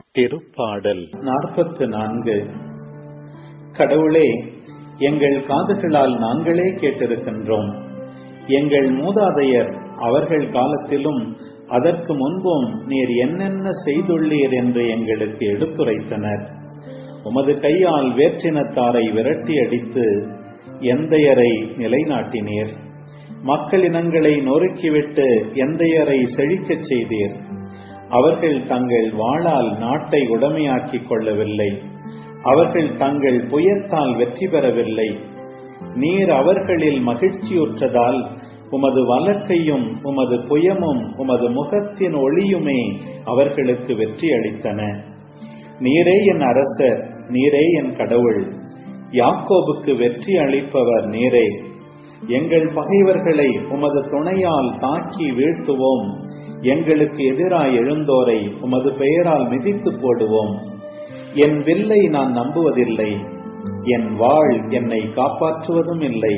திருப்பாடல் நாற்பத்து நான்கு கடவுளே எங்கள் காதுகளால் நாங்களே கேட்டிருக்கின்றோம் எங்கள் மூதாதையர் அவர்கள் காலத்திலும் அதற்கு முன்பும் நீர் என்னென்ன செய்துள்ளீர் என்று எங்களுக்கு எடுத்துரைத்தனர் உமது கையால் வேற்றினத்தாரை விரட்டி அடித்து எந்தையரை நிலைநாட்டினீர் மக்களினங்களை நொறுக்கிவிட்டு எந்தையரை செழிக்கச் செய்தீர் அவர்கள் தங்கள் வாளால் நாட்டை உடமையாக்கிக் கொள்ளவில்லை அவர்கள் தங்கள் புயத்தால் வெற்றி பெறவில்லை நீர் அவர்களில் மகிழ்ச்சியுற்றதால் உமது வலக்கையும் உமது புயமும் உமது முகத்தின் ஒளியுமே அவர்களுக்கு வெற்றி அளித்தன நீரே என் அரசர் நீரே என் கடவுள் யாக்கோபுக்கு வெற்றி அளிப்பவர் நீரே எங்கள் பகைவர்களை உமது துணையால் தாக்கி வீழ்த்துவோம் எங்களுக்கு எதிராய் எழுந்தோரை உமது பெயரால் மிதித்து போடுவோம் என் வில்லை நான் நம்புவதில்லை என் வாழ் என்னை காப்பாற்றுவதும் இல்லை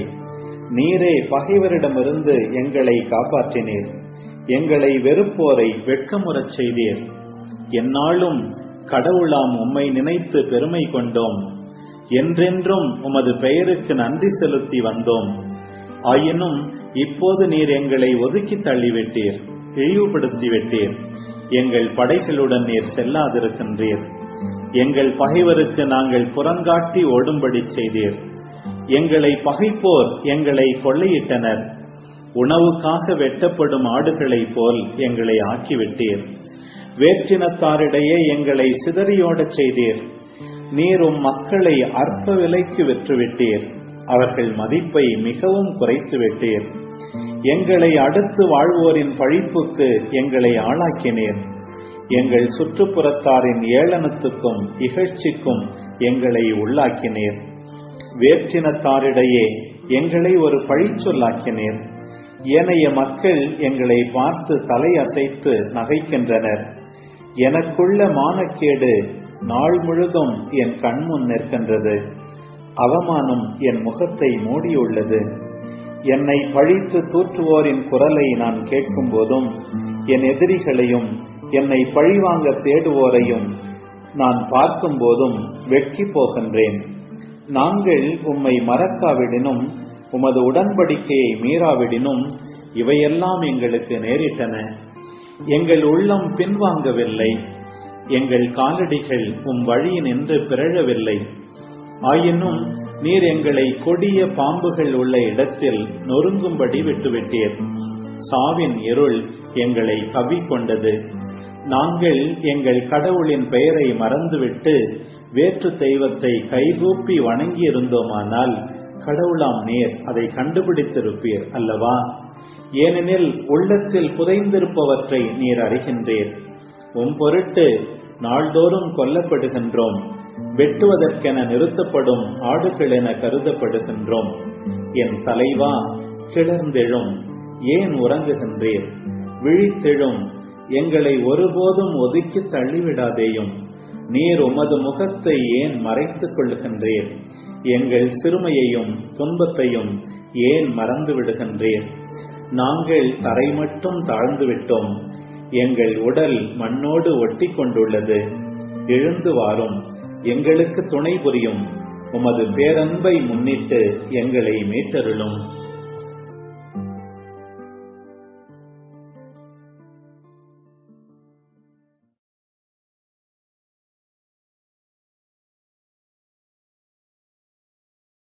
நீரே பகைவரிடமிருந்து எங்களை காப்பாற்றினீர் எங்களை வெறுப்போரை வெட்கமுறச் செய்தீர் எந்நாளும் கடவுளாம் உம்மை நினைத்து பெருமை கொண்டோம் என்றென்றும் உமது பெயருக்கு நன்றி செலுத்தி வந்தோம் ஆயினும் இப்போது நீர் எங்களை ஒதுக்கி தள்ளிவிட்டீர் இழிவுபடுத்தி விட்டீர் எங்கள் படைகளுடன் நீர் செல்லாதிருக்கின்றீர் எங்கள் பகைவருக்கு நாங்கள் புறங்காட்டி ஓடும்படி செய்தீர் எங்களை பகைப்போர் எங்களை கொள்ளையிட்டனர் உணவுக்காக வெட்டப்படும் ஆடுகளைப் போல் எங்களை ஆக்கிவிட்டீர் வேற்றினத்தாரிடையே எங்களை சிதறியோடச் செய்தீர் நீர் உம் மக்களை அற்ப விலைக்கு விற்றுவிட்டீர் அவர்கள் மதிப்பை மிகவும் குறைத்து விட்டீர் எங்களை அடுத்து வாழ்வோரின் பழிப்புக்கு எங்களை ஆளாக்கினீர் எங்கள் சுற்றுப்புறத்தாரின் ஏளனத்துக்கும் இகழ்ச்சிக்கும் எங்களை உள்ளாக்கினீர் வேற்றினத்தாரிடையே எங்களை ஒரு பழிச்சொல்லாக்கினீர் ஏனைய மக்கள் எங்களை பார்த்து தலை அசைத்து நகைக்கின்றனர் எனக்குள்ள மானக்கேடு நாள் முழுதும் என் கண்முன் நிற்கின்றது அவமானம் என் முகத்தை மூடியுள்ளது என்னை பழித்து தூற்றுவோரின் குரலை நான் கேட்கும் போதும் என் எதிரிகளையும் என்னை பழிவாங்க தேடுவோரையும் நான் பார்க்கும் போதும் வெட்கி போகின்றேன் நாங்கள் உம்மை மறக்காவிடினும் உமது உடன்படிக்கையை மீறாவிடினும் இவையெல்லாம் எங்களுக்கு நேரிட்டன எங்கள் உள்ளம் பின்வாங்கவில்லை எங்கள் காலடிகள் உம் வழியினின்று பிறழவில்லை ஆயினும் நீர் எங்களை கொடிய பாம்புகள் உள்ள இடத்தில் நொறுங்கும்படி விட்டுவிட்டீர் சாவின் இருள் எங்களை கவி கொண்டது நாங்கள் எங்கள் கடவுளின் பெயரை மறந்துவிட்டு வேற்று தெய்வத்தை கைகூப்பி வணங்கி இருந்தோமானால் கடவுளாம் நீர் அதை கண்டுபிடித்திருப்பீர் அல்லவா ஏனெனில் உள்ளத்தில் புதைந்திருப்பவற்றை நீர் அறிகின்றீர் உம் பொருட்டு நாள்தோறும் கொல்லப்படுகின்றோம் வெட்டுவதற்கென நிறுத்தப்படும் ஆடுகள் என கருதப்படுகின்றோம் என் தலைவா கிளர்ந்தெழும் ஏன் உறங்குகின்றீர் விழித்தெழும் எங்களை ஒருபோதும் ஒதுக்கி தள்ளிவிடாதேயும் நீர் உமது முகத்தை ஏன் மறைத்துக் கொள்ளுகின்றீர் எங்கள் சிறுமையையும் துன்பத்தையும் ஏன் மறந்து விடுகின்றீர் நாங்கள் தரை மட்டும் தாழ்ந்து விட்டோம் எங்கள் உடல் மண்ணோடு ஒட்டி கொண்டுள்ளது எழுந்து வாரும் எங்களுக்கு துணை புரியும் உமது பேரன்பை முன்னிட்டு எங்களை மீட்டருளும்